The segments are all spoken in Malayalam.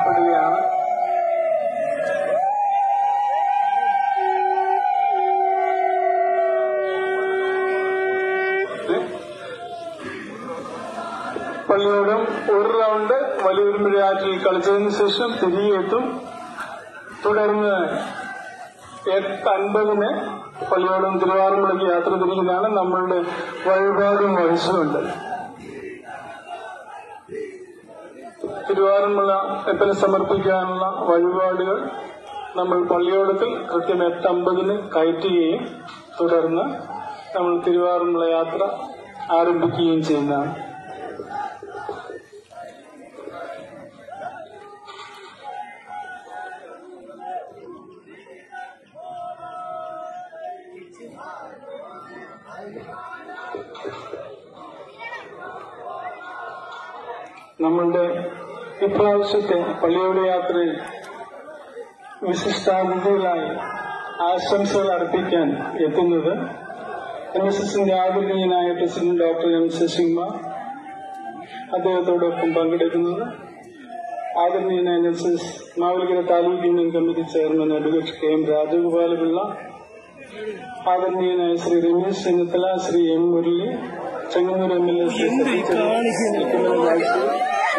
ആവശ്യപ്പെടുകയാണ് പള്ളിയോടും ഒരു റൗണ്ട് വലിയൊരുമിഴാറ്റിൽ കളിച്ചതിന് ശേഷം തിരികെ എത്തും തുടർന്ന് എട്ട് അൻപതിന് പള്ളിയോടും തിരുവാറുമുളയ്ക്ക് യാത്ര തിരിക്കുന്നതാണ് നമ്മളുടെ വഴിപാടും വഹിച്ചുകൊണ്ട് തിരുവാറുമുള്ള എപ്പന് സമർപ്പിക്കാനുള്ള വഴിപാടുകൾ നമ്മൾ പള്ളിയോടത്തിൽ കൃത്യം എട്ട് അമ്പതിന് കയറ്റുകയും തുടർന്ന് നമ്മൾ തിരുവാറുമുള്ള യാത്ര ആരംഭിക്കുകയും ചെയ്യുന്നതാണ് നമ്മളുടെ ഇപ്രാവശ്യത്തെ പള്ളിയോട് യാത്രയിൽ വിശിഷ്ടാതിഥികളായി ആശംസകൾ അർപ്പിക്കാൻ എത്തുന്നത് എൻ എസ് എസിന്റെ ആദരണീയനായ പ്രസിഡന്റ് ഡോക്ടർ എം ശശികുമാർ അദ്ദേഹത്തോടൊപ്പം പങ്കെടുക്കുന്നത് ആദരണീയനായ N S S Mavelikkara taluk union committee chairman advocate K M Rajagopalapilla ആദരണീയനായ Shri Ramesh Chennithala Shri M Murali Chengannur M L A Shri Satheesan നിൽക്കുന്ന വാഴ്ച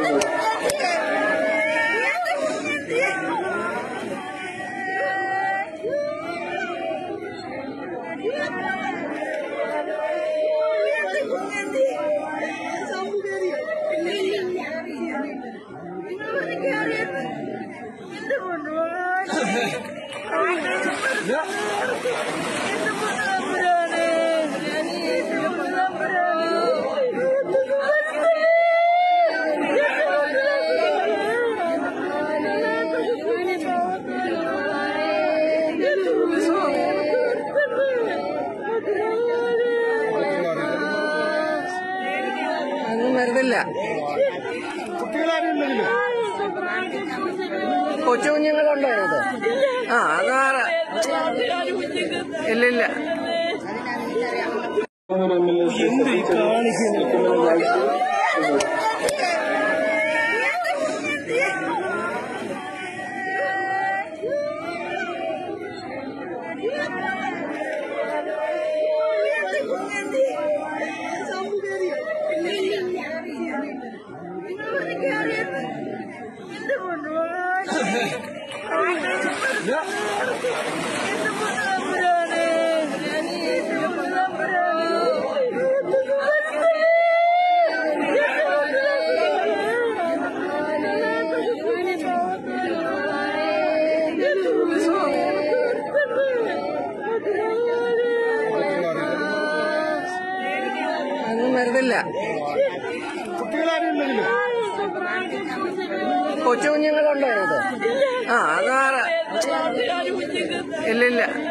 ഒന്നും വരുന്നില്ല കൊച്ചു കുഞ്ഞുങ്ങളുണ്ടോ അതിനകത്ത് ആ അത് വേറെ ഇല്ലില്ല Chengannur M L A Shri Satheesan നിൽക്കുന്ന വാഴ്ച ഒന്നും വരുന്നില്ല കൊച്ചു കുഞ്ഞുങ്ങളുണ്ടോ അതിനകത്ത് ആ അത് വേറെ ഇല്ലില്ല